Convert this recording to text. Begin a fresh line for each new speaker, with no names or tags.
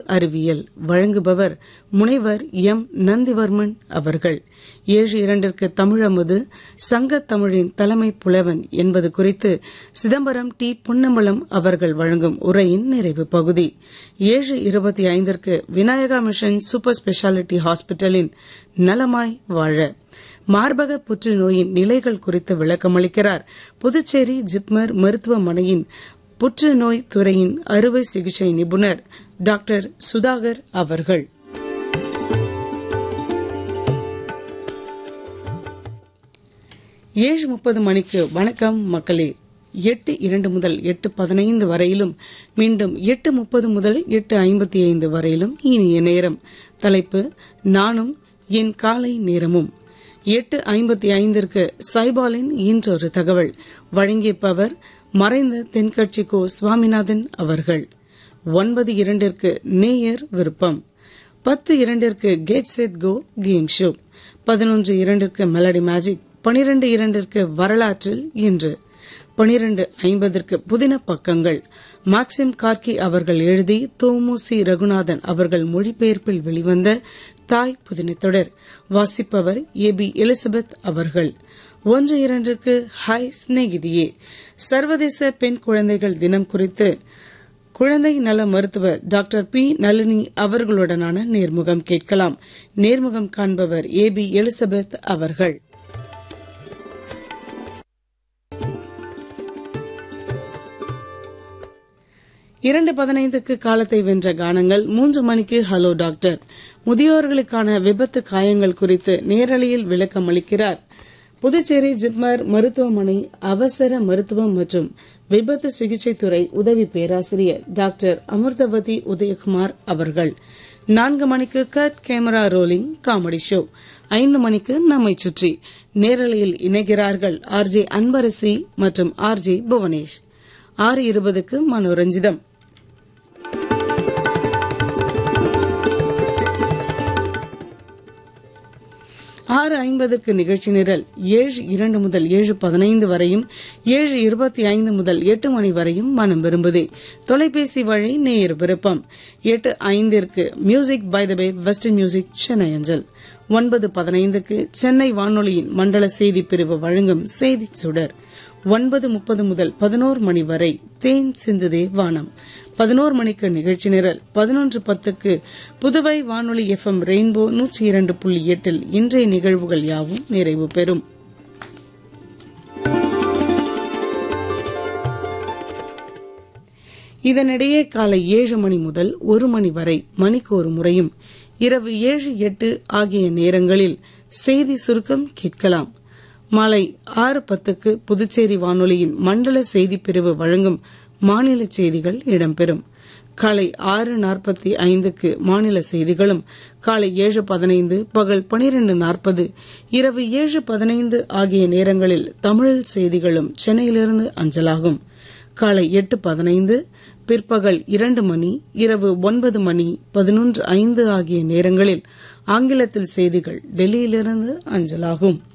அறிவியல் வழங்குபவர் முனைவர் எம் நந்திவர்மன் அவர்கள் ஏழு இரண்டிற்கு தமிழமுது சங்கத் தமிழின் தலைமை புலவன் என்பது குறித்து சிதம்பரம் டி புன்னம்பலம் அவர்கள் வழங்கும் உரையின் நிறைவு பகுதி ஏழு இருபத்தி ஐந்திற்கு விநாயகா மிஷன் சூப்பர் ஸ்பெஷாலிட்டி ஹாஸ்பிட்டலின் நலமாய் வாழ மார்பக புற்றுநோயின் நிலைகள் குறித்து விளக்கமளிக்கிறார் புதுச்சேரி ஜிப்மர் மருத்துவமனையின் புற்றுநோய் துறையின் அறுவை சிகிச்சை நிபுணர் டாக்டர் சுதாகர் அவர்கள் ஏழு முப்பது மணிக்கு வணக்கம் மக்களே எட்டு இரண்டு முதல் எட்டு பதினைந்து வரையிலும் மீண்டும் எட்டு முப்பது முதல் எட்டு ஐம்பத்தி ஐந்து வரையிலும் இனிய நேரம் தலைப்பு நானும் என் காலை நேரமும் எட்டு ஐம்பத்தி ஐந்திற்கு சைபாலின் இன்றொரு தகவல் வழங்கியப்பவர் மறைந்த தென்கட்சி கோ சுவாமிநாதன் அவர்கள் ஒன்பது இரண்டிற்கு நேயர் விருப்பம் பத்து இரண்டிற்கு get set go game show பதினொன்று இரண்டிற்கு மெலடி மேஜிக் பனிரெண்டு இரண்டிற்கு வரலாற்றில் இன்று பனிரெண்டு ஐம்பதற்கு புதின பக்கங்கள் மாக்சிம் கார்கி அவர்கள் எழுதி தோமுசி ரகுநாதன் அவர்கள் மொழிபெயர்ப்பில் வெளிவந்த தாய் புதின தொடர் வாசிப்பவர் ஏ பி எலிசபெத் அவர்கள் ஒன்று இரண்டிற்கு ஹாய் சிநேகிதியே சர்வதேச பெண் குழந்தைகள் தினம் குறித்து குழந்தை நல மருத்துவர் டாக்டர் பி நளினி அவர்களுடனான நேர்முகம் கேட்கலாம் நேர்முகம் காண்பவர் ஏ பி எலிசபெத் அவர்கள் இரண்டு பதினைந்துக்கு காலத்தை வென்ற கானங்கள் மூன்று மணிக்கு ஹலோ டாக்டர் முதியோர்களுக்கான விபத்து காயங்கள் குறித்து நேரலையில் விளக்கம் அளிக்கிறார் புதுச்சேரி ஜிப்மர் மருத்துவமனை அவசர மருத்துவம் மற்றும் விபத்து சிகிச்சை துறை உதவி பேராசிரியர் டாக்டர் அமிர்தவதி உதயகுமார் அவர்கள் நான்கு மணிக்கு cut camera rolling comedy show ஐந்து மணிக்கு நம்மை சுற்றி நேரலையில் இணைகிறார்கள் ஆர்ஜே அன்பரசி மற்றும் ஆர்ஜே புவனேஷ் ஆறு இருபதுக்கு மனோரஞ்சிதம் ஆறு ஐம்பதுக்கு நிகழ்ச்சி நிரல் ஏழு இரண்டு முதல் ஏழு பதினைந்து வரையும் ஏழு இருபத்தி ஐந்து முதல் எட்டு மணி வரையும் மனம் விரும்புதே தொலைபேசி வழி நேர் விருப்பம் எட்டு ஐந்திற்கு music by the bay western music Chennai அஞ்சல் ஒன்பது பதினைந்துக்கு சென்னை வானொலியின் மண்டல செய்தி பிரிவு வழங்கும் செய்தி சுடர் ஒன்பது முப்பது முதல் பதினோரு மணி வரை தேன் சிந்துதே வானம் பதினோரு மணிக்கு நிகழ்ச்சி நிரல் பதினொன்று பத்துக்கு புதுவை வானொலி எஃப்எம் ரெயின்போ நூற்றி இரண்டு புள்ளி எட்டில் இன்றைய நிகழ்வுகள் யாவும் நிறைவு பெறும் இதனிடையே காலை ஏழு மணி முதல் ஒரு மணி வரை மணிக்கு ஒரு முறையும் இரவு ஏழு எட்டு ஆகிய நேரங்களில் செய்தி சுருக்கம் கேட்கலாம் மாலை ஆறு பத்துக்கு புதுச்சேரி வானொலியின் மண்டல செய்திப் பிரிவு வழங்கும் மாநில செய்திகள் இடம்பெறும் காலை ஆறு நாற்பத்தி ஐந்துக்கு மாநில செய்திகளும் காலை ஏழு பதினைந்து பகல் பனிரெண்டு நாற்பது இரவு ஏழு பதினைந்து ஆகிய நேரங்களில் தமிழில் செய்திகளும் சென்னையிலிருந்து அஞ்சலாகும் காலை எட்டு பதினைந்து பிற்பகல் இரண்டு மணி இரவு ஒன்பது மணி பதினொன்று ஐந்து ஆகிய நேரங்களில் ஆங்கிலத்தில் செய்திகள் டெல்லியிலிருந்து அஞ்சலாகும்